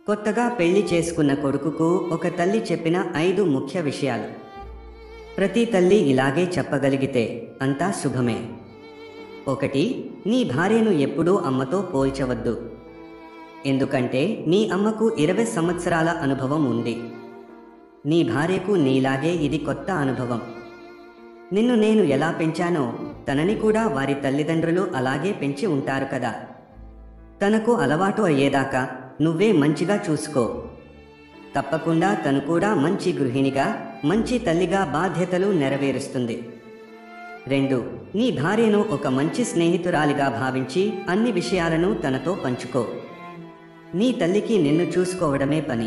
కొత్తగా పెళ్లి చేసుకున్న కొడుకుకు ఒక తల్లి చెప్పిన ఐదు ముఖ్య విషయాలు ప్రతి తల్లి ఇలాగే చెప్పగలిగితే అంతా శుభమే ఒకటి నీ భార్యను ఎప్పుడూ అమ్మతో పోల్చవద్దు ఎందుకంటే నీ అమ్మకు ఇరవై సంవత్సరాల అనుభవం ఉంది నీ భార్యకు నీలాగే ఇది కొత్త అనుభవం నిన్ను నేను ఎలా పెంచానో తనని కూడా వారి తల్లిదండ్రులు అలాగే పెంచి ఉంటారు కదా తనకు అలవాటు అయ్యేదాకా నువ్వే మంచిగా చూసుకో తప్పకుండా తను కూడా మంచి గృహిణిగా మంచి తల్లిగా బాధ్యతలు నెరవేరుస్తుంది రెండు నీ భార్యను ఒక మంచి స్నేహితురాలిగా భావించి అన్ని విషయాలను తనతో పంచుకో నీ తల్లికి నిన్ను చూసుకోవడమే పని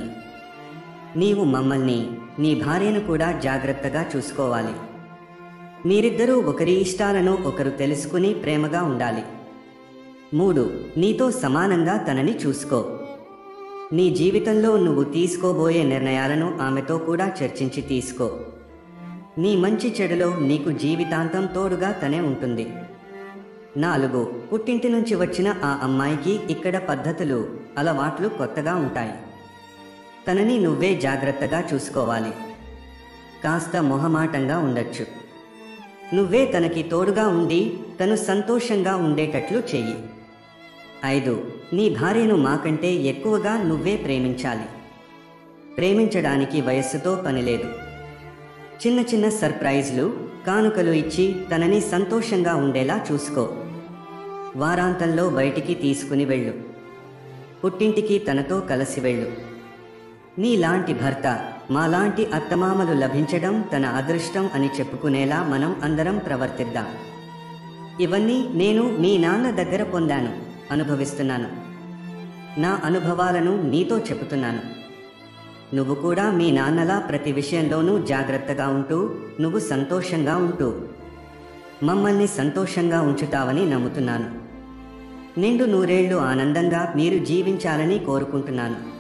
నీవు మమ్మల్ని నీ భార్యను కూడా జాగ్రత్తగా చూసుకోవాలి మీరిద్దరూ ఒకరి ఇష్టాలను ఒకరు తెలుసుకుని ప్రేమగా ఉండాలి మూడు నీతో సమానంగా తనని చూసుకో నీ జీవితంలో నువ్వు తీసుకోబోయే నిర్ణయాలను ఆమెతో కూడా చర్చించి తీసుకో నీ మంచి చెడులో నీకు జీవితాంతం తోడుగా తనే ఉంటుంది నాలుగు పుట్టింటి నుంచి వచ్చిన ఆ అమ్మాయికి ఇక్కడ పద్ధతులు అలవాట్లు కొత్తగా ఉంటాయి తనని నువ్వే జాగ్రత్తగా చూసుకోవాలి కాస్త మొహమాటంగా ఉండొచ్చు నువ్వే తనకి తోడుగా ఉండి తను సంతోషంగా ఉండేటట్లు చెయ్యి ఐదు నీ భార్యను మాకంటే ఎక్కువగా నువ్వే ప్రేమించాలి ప్రేమించడానికి వయస్సుతో పనిలేదు చిన్న చిన్న సర్ప్రైజ్లు కానుకలు ఇచ్చి తనని సంతోషంగా ఉండేలా చూసుకో వారాంతంలో బయటికి తీసుకుని వెళ్ళు పుట్టింటికి తనతో కలిసి వెళ్ళు నీలాంటి భర్త మాలాంటి అత్తమామలు లభించడం తన అదృష్టం అని చెప్పుకునేలా మనం అందరం ప్రవర్తిద్దాం ఇవన్నీ నేను మీ నాన్న దగ్గర పొందాను అనుభవిస్తున్నాను నా అనుభవాలను నీతో చెబుతున్నాను నువ్వు కూడా మీ నాన్నలా ప్రతి విషయంలోనూ జాగ్రత్తగా ఉంటూ నువ్వు సంతోషంగా ఉంటూ మమ్మల్ని సంతోషంగా ఉంచుతావని నమ్ముతున్నాను నిండు నూరేళ్లు ఆనందంగా మీరు జీవించాలని కోరుకుంటున్నాను